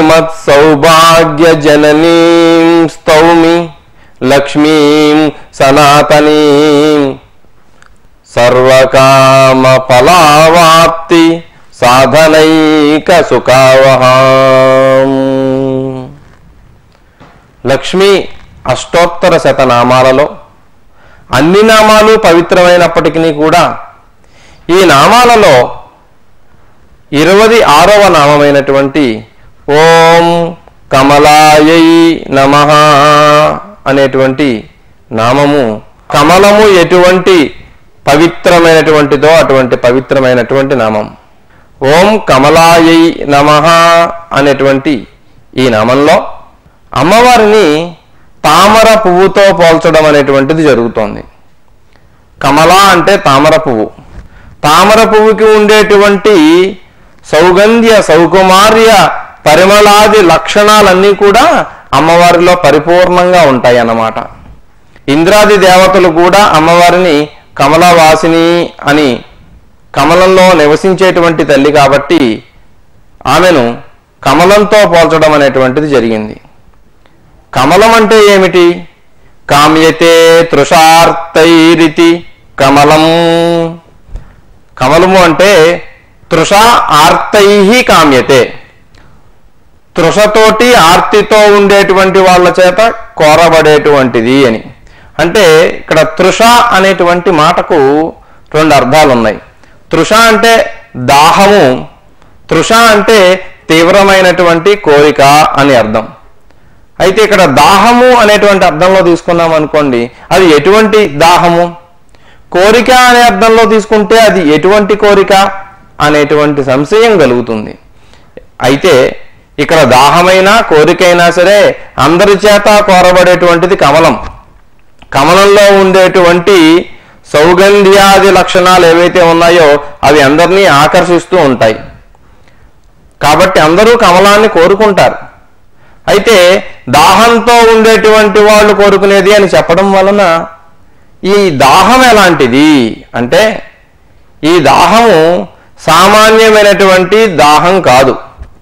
శ్రీమత్ సౌభాగ్య జననీం స్తౌమి లక్ష్మీం సనాతనీం సర్వకామ ఫలావాప్తి సాధనైక సుఖావహాం లక్ష్మి అష్టోత్తర శతనామాలలో అన్ని నామాలు పవిత్రమైనప్పటికీ కూడా ఈ నామాలలో ఇరవది ఆరవ నామమైనటువంటి ఓం కమలాయై నమ అనేటువంటి నామము కమలము ఎటువంటి పవిత్రమైనటువంటిదో అటువంటి పవిత్రమైనటువంటి నామం ఓం కమలాయై నమ అనేటువంటి ఈ నామంలో అమ్మవారిని తామర పువ్వుతో పోల్చడం అనేటువంటిది జరుగుతోంది కమల అంటే తామర పువ్వు తామర పువ్వుకి ఉండేటువంటి సౌగంధ్య సౌకుమార్య పరిమళాది లక్షణాలన్నీ కూడా అమ్మవారిలో పరిపూర్ణంగా ఉంటాయి అన్నమాట ఇంద్రాది దేవతలు కూడా అమ్మవారిని కమలవాసిని అని కమలంలో నివసించేటువంటి తల్లి కాబట్టి ఆమెను కమలంతో పోల్చడం అనేటువంటిది జరిగింది కమలం అంటే ఏమిటి కామ్యతే తృషార్తైరితి కమలం కమలము అంటే తృష ఆర్తై కామ్యతే తృషతోటి ఆర్తితో ఉండేటువంటి వాళ్ళ చేత కోరబడేటువంటిది అని అంటే ఇక్కడ తృష అనేటువంటి మాటకు రెండు అర్థాలు ఉన్నాయి తృష అంటే దాహము తృష అంటే తీవ్రమైనటువంటి కోరిక అని అర్థం అయితే ఇక్కడ దాహము అనేటువంటి అర్థంలో తీసుకున్నాం అనుకోండి అది ఎటువంటి దాహము కోరిక అనే అర్థంలో తీసుకుంటే అది ఎటువంటి కోరిక అనేటువంటి సంశయం కలుగుతుంది అయితే ఇక్కడ దాహమైనా కోరికైనా సరే అందరి చేత కోరబడేటువంటిది కమలం కమలంలో ఉండేటువంటి సౌగంధ్యాది లక్షణాలు ఏవైతే ఉన్నాయో అవి అందరినీ ఆకర్షిస్తూ ఉంటాయి కాబట్టి అందరూ కమలాన్ని కోరుకుంటారు అయితే దాహంతో ఉండేటువంటి వాళ్ళు కోరుకునేది అని చెప్పడం వలన ఈ దాహం ఎలాంటిది అంటే ఈ దాహము సామాన్యమైనటువంటి దాహం కాదు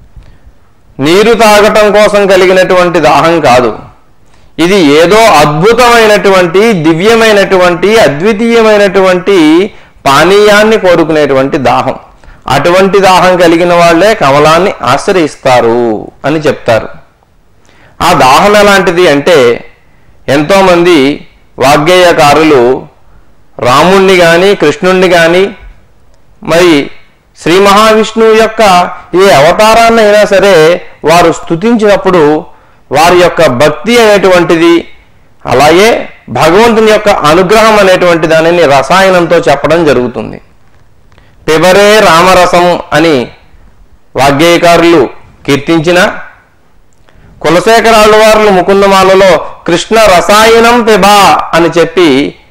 నీరు తాగటం కోసం కలిగినటువంటి దాహం కాదు ఇది ఏదో అద్భుతమైనటువంటి దివ్యమైనటువంటి అద్వితీయమైనటువంటి పానీయాన్ని కోరుకునేటువంటి దాహం అటువంటి దాహం కలిగిన వాళ్ళే కమలాన్ని ఆశ్రయిస్తారు అని చెప్తారు ఆ దాహం ఎలాంటిది అంటే ఎంతోమంది వాగ్గేయకారులు రాముణ్ణి కానీ కృష్ణుణ్ణి కానీ మరి శ్రీ మహావిష్ణువు యొక్క ఏ అవతారాన్ని అయినా సరే వారు స్తుతించినప్పుడు వారి యొక్క భక్తి అనేటువంటిది అలాగే భగవంతుని యొక్క అనుగ్రహం అనేటువంటి దానిని రసాయనంతో చెప్పడం జరుగుతుంది పిబరే రామరసం అని వాగ్గేయకారులు కీర్తించిన కులశేఖరాళ్ళు వారు ముకుందమాలలో కృష్ణ రసాయనం పిబా అని చెప్పి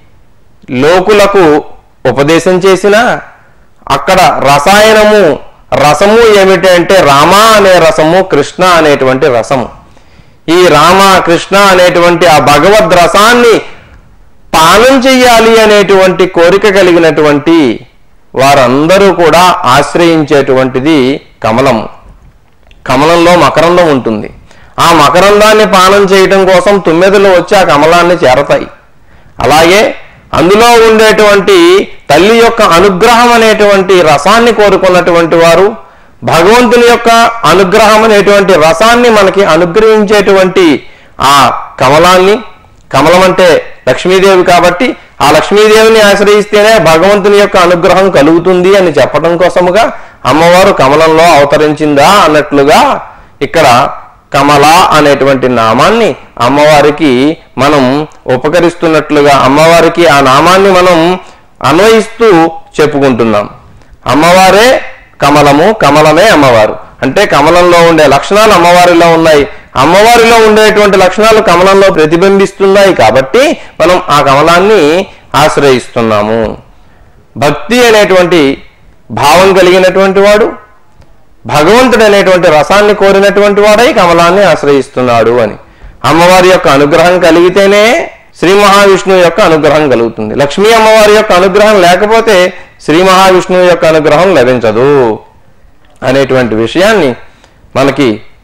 లోకులకు ఉపదేశం చేసిన అక్కడ రసాయనము రసము ఏమిటి అంటే రామ అనే రసము కృష్ణ అనేటువంటి రసము ఈ రామ కృష్ణ అనేటువంటి ఆ భగవద్ రసాన్ని పానం చెయ్యాలి అనేటువంటి కోరిక కలిగినటువంటి వారందరూ కూడా ఆశ్రయించేటువంటిది కమలము కమలంలో మకరందం ఉంటుంది ఆ మకరందాన్ని పానం చేయటం కోసం తుమ్మెదలు వచ్చి ఆ కమలాన్ని చేరతాయి అలాగే అందులో ఉండేటువంటి తల్లి యొక్క అనుగ్రహం అనేటువంటి రసాన్ని కోరుకున్నటువంటి వారు భగవంతుని యొక్క అనుగ్రహం అనేటువంటి రసాన్ని మనకి అనుగ్రహించేటువంటి ఆ కమలాన్ని కమలం అంటే లక్ష్మీదేవి కాబట్టి ఆ లక్ష్మీదేవిని ఆశ్రయిస్తేనే భగవంతుని యొక్క అనుగ్రహం కలుగుతుంది అని చెప్పడం కోసముగా అమ్మవారు కమలంలో అవతరించిందా అన్నట్లుగా ఇక్కడ కమల అనేటువంటి నామాన్ని అమ్మవారికి మనం ఉపకరిస్తున్నట్లుగా అమ్మవారికి ఆ నామాన్ని మనం అన్వయిస్తూ చెప్పుకుంటున్నాం అమ్మవారే కమలము కమలమే అమ్మవారు అంటే కమలంలో ఉండే లక్షణాలు అమ్మవారిలో ఉన్నాయి అమ్మవారిలో ఉండేటువంటి లక్షణాలు కమలంలో ప్రతిబింబిస్తున్నాయి కాబట్టి మనం ఆ కమలాన్ని ఆశ్రయిస్తున్నాము భక్తి అనేటువంటి భావం కలిగినటువంటి వాడు భగవంతుడు అనేటువంటి రసాన్ని కోరినటువంటి వాడై కమలాన్ని ఆశ్రయిస్తున్నాడు అని అమ్మవారి యొక్క అనుగ్రహం కలిగితేనే శ్రీ మహావిష్ణువు యొక్క అనుగ్రహం కలుగుతుంది లక్ష్మీ అమ్మవారి యొక్క అనుగ్రహం లేకపోతే శ్రీ మహావిష్ణువు యొక్క అనుగ్రహం లభించదు అనేటువంటి విషయాన్ని మనకి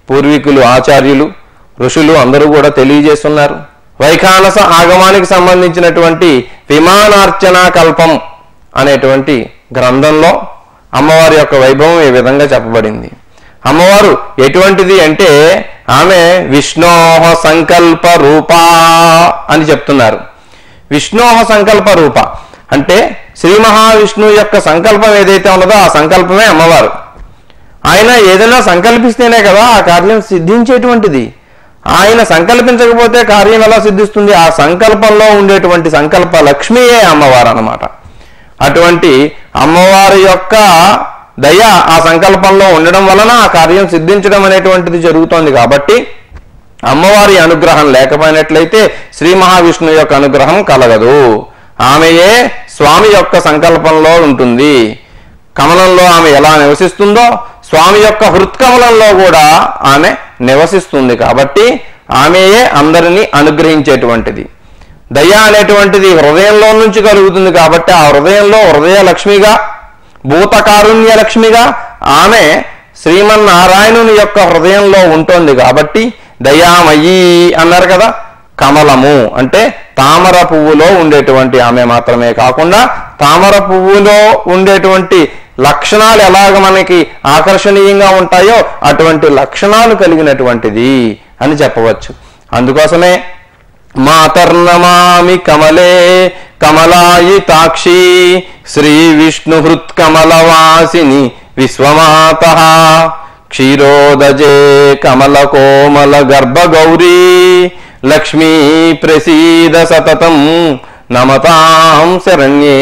పూర్వీకులు ఆచార్యులు ఋషులు అందరూ కూడా తెలియజేస్తున్నారు వైఖానస ఆగమానికి సంబంధించినటువంటి విమానార్చన కల్పం అనేటువంటి గ్రంథంలో అమ్మవారి యొక్క వైభవం ఈ విధంగా చెప్పబడింది అమ్మవారు ఎటువంటిది అంటే ఆమె విష్ణోహ సంకల్ప రూపా అని చెప్తున్నారు విష్ణోహ సంకల్ప రూప అంటే శ్రీ మహావిష్ణువు యొక్క సంకల్పం ఏదైతే ఉన్నదో ఆ సంకల్పమే అమ్మవారు ఆయన ఏదైనా సంకల్పిస్తేనే కదా ఆ కార్యం సిద్ధించేటువంటిది ఆయన సంకల్పించకపోతే కార్యం ఎలా సిద్ధిస్తుంది ఆ సంకల్పంలో ఉండేటువంటి సంకల్ప లక్ష్మియే అమ్మవారు అన్నమాట అటువంటి అమ్మవారి యొక్క దయ ఆ సంకల్పంలో ఉండడం వలన ఆ కార్యం సిద్ధించడం అనేటువంటిది జరుగుతోంది కాబట్టి అమ్మవారి అనుగ్రహం లేకపోయినట్లయితే శ్రీ మహావిష్ణువు యొక్క అనుగ్రహం కలగదు ఆమెయే స్వామి యొక్క సంకల్పంలో ఉంటుంది కమలంలో ఆమె ఎలా నివసిస్తుందో స్వామి యొక్క హృత్కమలంలో కూడా ఆమె నివసిస్తుంది కాబట్టి ఆమెయే అందరినీ అనుగ్రహించేటువంటిది దయ అనేటువంటిది హృదయంలో నుంచి కలుగుతుంది కాబట్టి ఆ హృదయంలో హృదయ లక్ష్మిగా భూతకారుణ్య లక్ష్మిగా ఆమె శ్రీమన్నారాయణుని యొక్క హృదయంలో ఉంటుంది కాబట్టి దయామయీ అన్నారు కదా కమలము అంటే తామర పువ్వులో ఉండేటువంటి ఆమె మాత్రమే కాకుండా తామర పువ్వులో ఉండేటువంటి లక్షణాలు ఎలాగ మనకి ఆకర్షణీయంగా ఉంటాయో అటువంటి లక్షణాలు కలిగినటువంటిది అని చెప్పవచ్చు అందుకోసమే మాతర్నమామి కమలే కమలాయితాక్షి శ్రీ విష్ణుహృత్ కమలవాసిని విశ్వమాత క్షీరోదజే కమల కోమల గర్భగౌరీ లక్ష్మీ ప్రసీద సతతం నమతాం శరణ్యే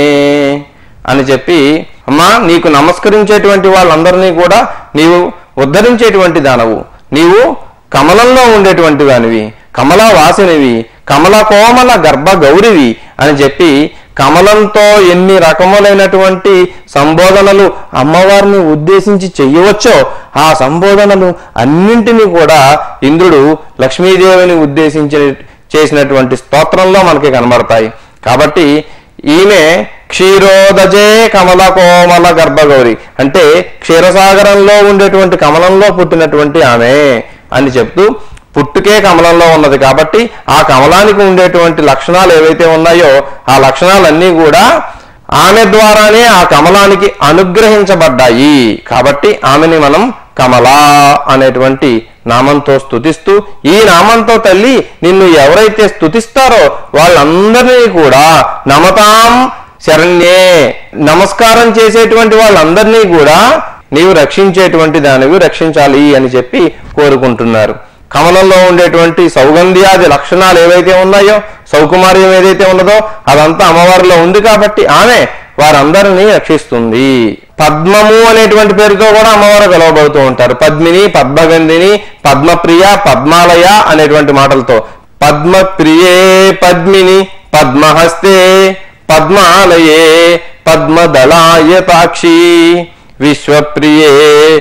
అని చెప్పి అమ్మా నీకు నమస్కరించేటువంటి వాళ్ళందరినీ కూడా నీవు ఉద్ధరించేటువంటి దానవు నీవు కమలంలో ఉండేటువంటి దానివి కమల వాసినివి కమల కోమల గర్భ గౌరివి అని చెప్పి కమలంతో ఎన్ని రకములైనటువంటి సంబోధనలు అమ్మవారిని ఉద్దేశించి చెయ్యవచ్చో ఆ సంబోధనలు అన్నింటినీ కూడా ఇంద్రుడు లక్ష్మీదేవిని ఉద్దేశించి చేసినటువంటి స్తోత్రంలో మనకి కనబడతాయి కాబట్టి ఈమె క్షీరోదజే కమల కోమల గర్భగౌరి అంటే క్షీరసాగరంలో ఉండేటువంటి కమలంలో పుట్టినటువంటి ఆమె అని చెప్తూ పుట్టుకే కమలంలో ఉన్నది కాబట్టి ఆ కమలానికి ఉండేటువంటి లక్షణాలు ఏవైతే ఉన్నాయో ఆ లక్షణాలన్నీ కూడా ఆమె ద్వారానే ఆ కమలానికి అనుగ్రహించబడ్డాయి కాబట్టి ఆమెని మనం కమలా అనేటువంటి నామంతో స్తుతిస్తూ ఈ నామంతో తల్లి నిన్ను ఎవరైతే స్తుతిస్తారో వాళ్ళందరినీ కూడా నమతాం శరణ్యే నమస్కారం చేసేటువంటి వాళ్ళందరినీ కూడా నీవు రక్షించేటువంటి దానివి రక్షించాలి అని చెప్పి కోరుకుంటున్నారు కమలంలో ఉండేటువంటి సౌగంధ్యాది లక్షణాలు ఏవైతే ఉన్నాయో సౌకుమార్యం ఏదైతే ఉన్నదో అదంతా అమ్మవారిలో ఉంది కాబట్టి ఆమె వారందరినీ రక్షిస్తుంది పద్మము అనేటువంటి పేరుతో కూడా అమ్మవారు పిలువబడుతూ ఉంటారు పద్మిని పద్మగంధిని పద్మప్రియ పద్మాలయ అనేటువంటి మాటలతో పద్మప్రియే పద్మిని పద్మహస్తే పద్మాలయే పద్మదళాయతాక్షి విశ్వప్రియే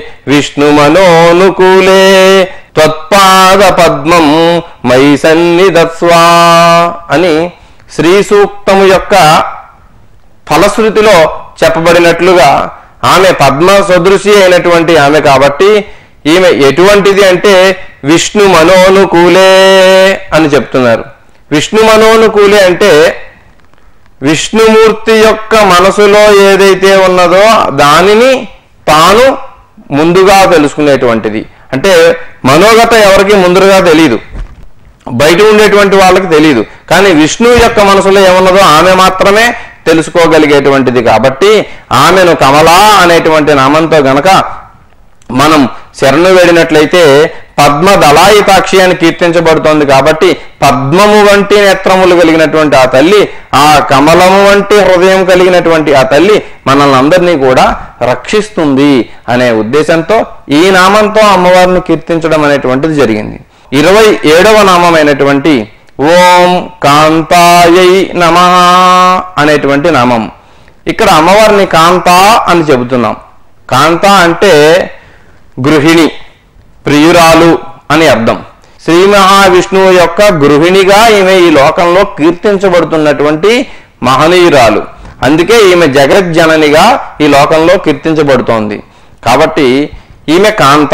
విష్ణుమనోనుకూలే త్వత్పాద పద్మం మై సన్నిధత్స్వా అని శ్రీ సూక్తము యొక్క ఫలశ్రుతిలో చెప్పబడినట్లుగా ఆమె పద్మ సదృశి అయినటువంటి ఆమె కాబట్టి ఈమె ఎటువంటిది అంటే విష్ణు మనోనుకూలే అని చెప్తున్నారు విష్ణు మనోనుకూలే అంటే విష్ణుమూర్తి యొక్క మనసులో ఏదైతే ఉన్నదో దానిని తాను ముందుగా తెలుసుకునేటువంటిది అంటే మనోగత ఎవరికి ముందుగా తెలియదు బయట ఉండేటువంటి వాళ్ళకి తెలియదు కానీ విష్ణువు యొక్క మనసులో ఏమున్నదో ఆమె మాత్రమే తెలుసుకోగలిగేటువంటిది కాబట్టి ఆమెను కమలా అనేటువంటి నామంతో గనక మనం శరణు వేడినట్లయితే పద్మ దళాయితాక్షి అని కీర్తించబడుతోంది కాబట్టి పద్మము వంటి నేత్రములు కలిగినటువంటి ఆ తల్లి ఆ కమలము వంటి హృదయం కలిగినటువంటి ఆ తల్లి మనల్ని అందరినీ కూడా రక్షిస్తుంది అనే ఉద్దేశంతో ఈ నామంతో అమ్మవారిని కీర్తించడం అనేటువంటిది జరిగింది ఇరవై ఏడవ నామమైనటువంటి ఓం కాంతాయై నమ అనేటువంటి నామం ఇక్కడ అమ్మవారిని కాంత అని చెబుతున్నాం కాంత అంటే గృహిణి ప్రియురాలు అని అర్థం శ్రీ మహావిష్ణువు యొక్క గృహిణిగా ఈమె ఈ లోకంలో కీర్తించబడుతున్నటువంటి మహనీయురాలు అందుకే ఈమె జగజ్జననిగా ఈ లోకంలో కీర్తించబడుతోంది కాబట్టి ఈమె కాంత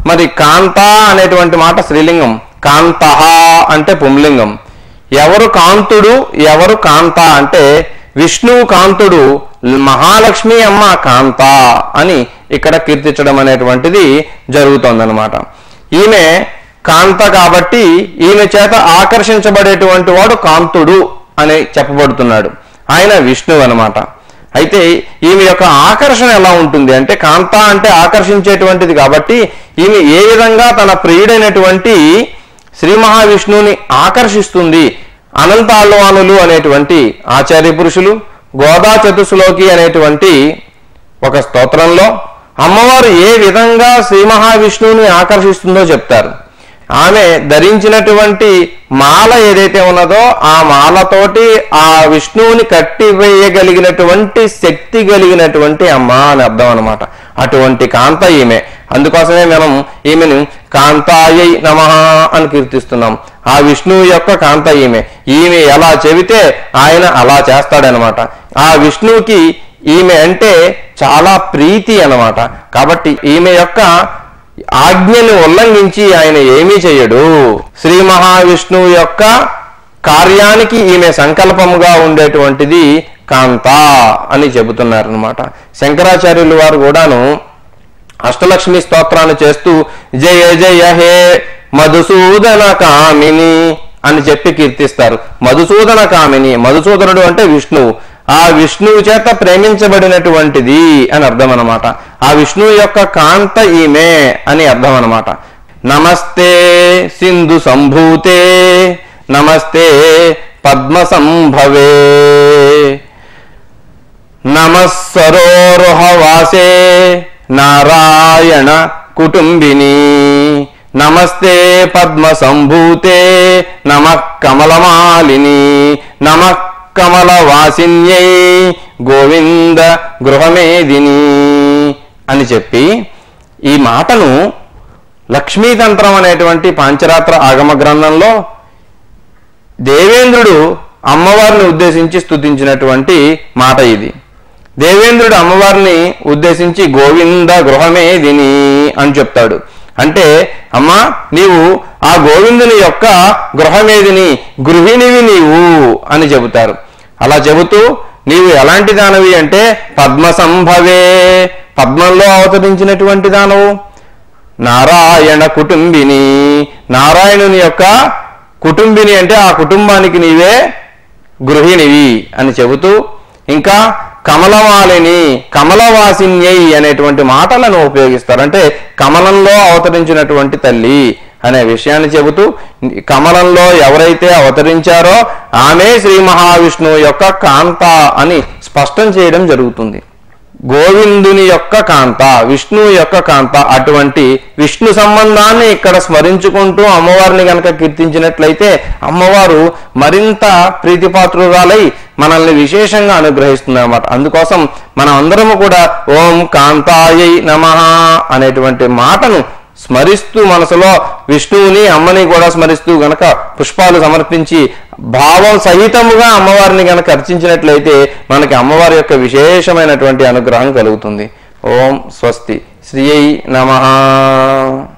మరి కాంత అనేటువంటి మాట స్త్రీలింగం కాంత అంటే పుంలింగం ఎవరు కాంతుడు ఎవరు కాంత అంటే విష్ణువు కాంతుడు మహాలక్ష్మి అమ్మ కాంత అని ఇక్కడ కీర్తించడం అనేటువంటిది జరుగుతోందనమాట ఈమె కాంత కాబట్టి ఈమె చేత ఆకర్షించబడేటువంటి వాడు కాంతుడు అని చెప్పబడుతున్నాడు ఆయన విష్ణువు అన్నమాట అయితే ఈమె యొక్క ఆకర్షణ ఎలా ఉంటుంది అంటే కాంత అంటే ఆకర్షించేటువంటిది కాబట్టి ఈమె ఏ విధంగా తన ప్రియుడైనటువంటి శ్రీ మహావిష్ణువుని ఆకర్షిస్తుంది అనంతాళ్వానులు అనేటువంటి ఆచార్య పురుషులు గోదా చతుశ్లోకి అనేటువంటి ఒక స్తోత్రంలో అమ్మవారు ఏ విధంగా శ్రీ మహావిష్ణువుని ఆకర్షిస్తుందో చెప్తారు ఆమె ధరించినటువంటి మాల ఏదైతే ఉన్నదో ఆ మాలతోటి ఆ విష్ణువుని కట్టివేయగలిగినటువంటి శక్తి కలిగినటువంటి అమ్మ అని అర్థం అనమాట అటువంటి కాంత ఈమె అందుకోసమే మనం ఈమెను కాంతాయై నమ అని కీర్తిస్తున్నాం ఆ విష్ణువు యొక్క కాంత ఈమె ఈమె ఎలా చెబితే ఆయన అలా చేస్తాడనమాట ఆ విష్ణువుకి ఈమె అంటే చాలా ప్రీతి అన్నమాట కాబట్టి ఈమె యొక్క ఆజ్ఞని ఉల్లంఘించి ఆయన ఏమీ చేయడు శ్రీ మహావిష్ణువు యొక్క కార్యానికి ఈమె సంకల్పముగా ఉండేటువంటిది కాంత అని చెబుతున్నారు అనమాట శంకరాచార్యులు వారు కూడాను అష్టలక్ష్మి స్తోత్రాన్ని చేస్తూ జయ జయ హే మధుసూదన కామిని అని చెప్పి కీర్తిస్తారు మధుసూదన కామిని మధుసూదనుడు అంటే విష్ణువు ఆ విష్ణువు చేత ప్రేమించబడినటువంటిది అని అర్థం అనమాట ఆ విష్ణువు యొక్క కాంత ఈమె అని అర్థం అనమాట నమస్తే సింధు సంభూతే నమస్తే పద్మ సంభవే నమస్సరోరుహవాసే నారాయణ కుటుంబిని నమస్తే పద్మ సంభూతే నమ కమలమాలిని నమ కమలవాసిన్యై గోవింద గృహమేదిని అని చెప్పి ఈ మాటను లక్ష్మీతంత్రం అనేటువంటి పాంచరాత్ర ఆగమ గ్రంథంలో దేవేంద్రుడు అమ్మవారిని ఉద్దేశించి స్తుతించినటువంటి మాట ఇది దేవేంద్రుడు అమ్మవారిని ఉద్దేశించి గోవింద గృహమే దిని అని చెప్తాడు అంటే అమ్మా నీవు ఆ గోవిందుని యొక్క గృహమేదిని గృహిణివి నీవు అని చెబుతారు అలా చెబుతూ నీవు ఎలాంటి దానవి అంటే పద్మ సంభవే పద్మంలో అవతరించినటువంటి దానవు నారాయణ కుటుంబిని నారాయణుని యొక్క కుటుంబిని అంటే ఆ కుటుంబానికి నీవే గృహిణివి అని చెబుతూ ఇంకా కమలమాలిని కమలవాసిన్యై అనేటువంటి మాటలను ఉపయోగిస్తారు అంటే కమలంలో అవతరించినటువంటి తల్లి అనే విషయాన్ని చెబుతూ కమలంలో ఎవరైతే అవతరించారో ఆమె శ్రీ మహావిష్ణువు యొక్క కాంత అని స్పష్టం చేయడం జరుగుతుంది గోవిందుని యొక్క కాంత విష్ణువు యొక్క కాంత అటువంటి విష్ణు సంబంధాన్ని ఇక్కడ స్మరించుకుంటూ అమ్మవారిని గనక కీర్తించినట్లయితే అమ్మవారు మరింత ప్రీతిపాత్రురాలై మనల్ని విశేషంగా అనుగ్రహిస్తుంది అనమాట అందుకోసం మనం అందరము కూడా ఓం కాంతాయై నమ అనేటువంటి మాటను స్మరిస్తూ మనసులో విష్ణువుని అమ్మని కూడా స్మరిస్తూ గనక పుష్పాలు సమర్పించి భావం సహితముగా అమ్మవారిని గనక అర్చించినట్లయితే మనకి అమ్మవారి యొక్క విశేషమైనటువంటి అనుగ్రహం కలుగుతుంది ఓం స్వస్తి శ్రీ నమ